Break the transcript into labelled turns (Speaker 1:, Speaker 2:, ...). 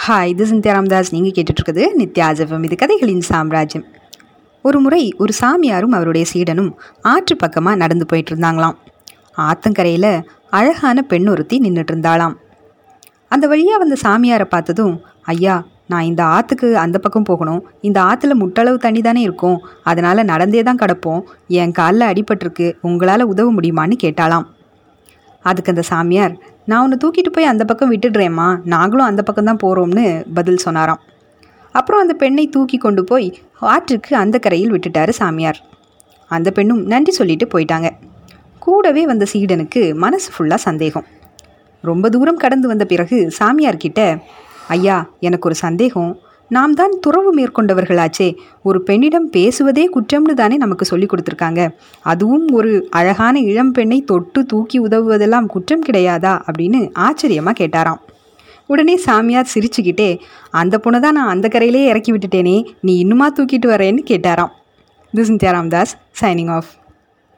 Speaker 1: hi இது சிந்தியா ராம்தாஸ் நீங்கள் கேட்டுட்ருக்குது நித்யாஜபம் இது கதைகளின் சாம்ராஜ்யம் ஒரு முறை ஒரு சாமியாரும் அவருடைய சீடனும் ஆற்று பக்கமாக நடந்து போயிட்டு இருந்தாங்களாம் ஆத்தங்கரையில் அழகான பெண் ஒருத்தி நின்றுட்டு இருந்தாளாம் அந்த வழியாக வந்த சாமியாரை பார்த்ததும் ஐயா நான் இந்த ஆற்றுக்கு அந்த பக்கம் போகணும் இந்த ஆற்றுல முட்டளவு தண்ணி தானே இருக்கும் அதனால் நடந்தே தான் கிடப்போம் என் காலில் அடிபட்டிருக்கு உங்களால் உதவ முடியுமான்னு கேட்டாளாம் அதுக்கு அந்த சாமியார் நான் உன்னை தூக்கிட்டு போய் அந்த பக்கம் விட்டுடுறேம்மா நாங்களும் அந்த பக்கம் தான் போகிறோம்னு பதில் சொன்னாராம் அப்புறம் அந்த பெண்ணை தூக்கி கொண்டு போய் ஆற்றுக்கு அந்த கரையில் விட்டுட்டாரு சாமியார் அந்த பெண்ணும் நன்றி சொல்லிட்டு போயிட்டாங்க கூடவே வந்த சீடனுக்கு மனசு ஃபுல்லாக சந்தேகம் ரொம்ப தூரம் கடந்து வந்த பிறகு சாமியார்கிட்ட ஐயா எனக்கு ஒரு சந்தேகம் நாம் தான் துறவு மேற்கொண்டவர்களாச்சே ஒரு பெண்ணிடம் பேசுவதே குற்றம்னு தானே நமக்கு சொல்லி கொடுத்துருக்காங்க அதுவும் ஒரு அழகான இளம் பெண்ணை தொட்டு தூக்கி உதவுவதெல்லாம் குற்றம் கிடையாதா அப்படின்னு ஆச்சரியமாக கேட்டாராம் உடனே சாமியார் சிரிச்சுக்கிட்டே அந்த பொண்ணை தான் நான் அந்த கரையிலே இறக்கி விட்டுட்டேனே நீ இன்னுமா தூக்கிட்டு வரேன்னு கேட்டாராம் திஸ் ராம்தாஸ் சைனிங் ஆஃப்